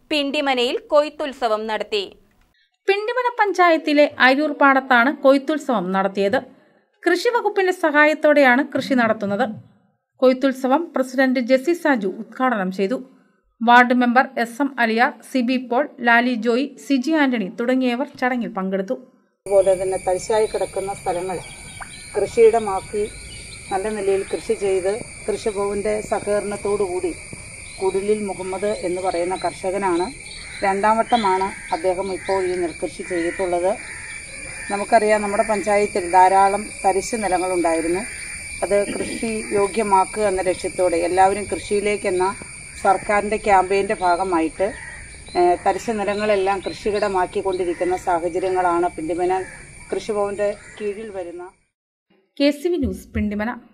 പിണ്ടിമനയിൽ കൊയ്ത്തുത്സവം നടത്തി പിണ്ടിമന പഞ്ചായത്തിലെ അരൂർ പാടത്താണ് കൊയ്ത്തുത്സവം നടത്തിയത് കൃഷി വകുപ്പിന്റെ സഹായത്തോടെയാണ് കൃഷി നടത്തുന്നത് കൊയ്ത്തുത്സവം പ്രസിഡന്റ് ജെസി സാജു ഉദ്ഘാടനം ചെയ്തു ward member S M Aliyar Siby Paul Lali Joy Siji Antony തുടങ്ങിയവർ ചടങ്ങിൽ പങ്കെടുത്തു അതുപോലെ തന്നെ തരിശായി കിടക്കുന്ന സ്ഥലങ്ങൾ കൃഷിയിടമാക്കി നല്ല നിലയിൽ കൃഷി ചെയ്ത് കൃഷിഭവന്റെ സഹകരണത്തോടുകൂടി കുടിലിൽ മുഹമ്മദ് എന്ന് പറയുന്ന കർഷകനാണ് രണ്ടാം വട്ടമാണ് അദ്ദേഹം ഇപ്പോൾ ഈ നെൽകൃഷി ചെയ്തിട്ടുള്ളത് നമുക്കറിയാം നമ്മുടെ പഞ്ചായത്തിൽ ധാരാളം തരിശ് നിലങ്ങളുണ്ടായിരുന്നു അത് കൃഷി യോഗ്യമാക്കുക എന്ന ലക്ഷ്യത്തോടെ എല്ലാവരും കൃഷിയിലേക്കെന്ന സർക്കാരിൻ്റെ ക്യാമ്പയിൻ്റെ ഭാഗമായിട്ട് ഏഹ്, തരിശ് നിലങ്ങളെല്ലാം കൃഷിയിടമാക്കിക്കൊണ്ടിരിക്കുന്ന സാഹചര്യങ്ങളാണ് പിണ്ടിമന കൃഷിഭവന്റെ കീഴിൽ വരുന്ന K C V news Pindimana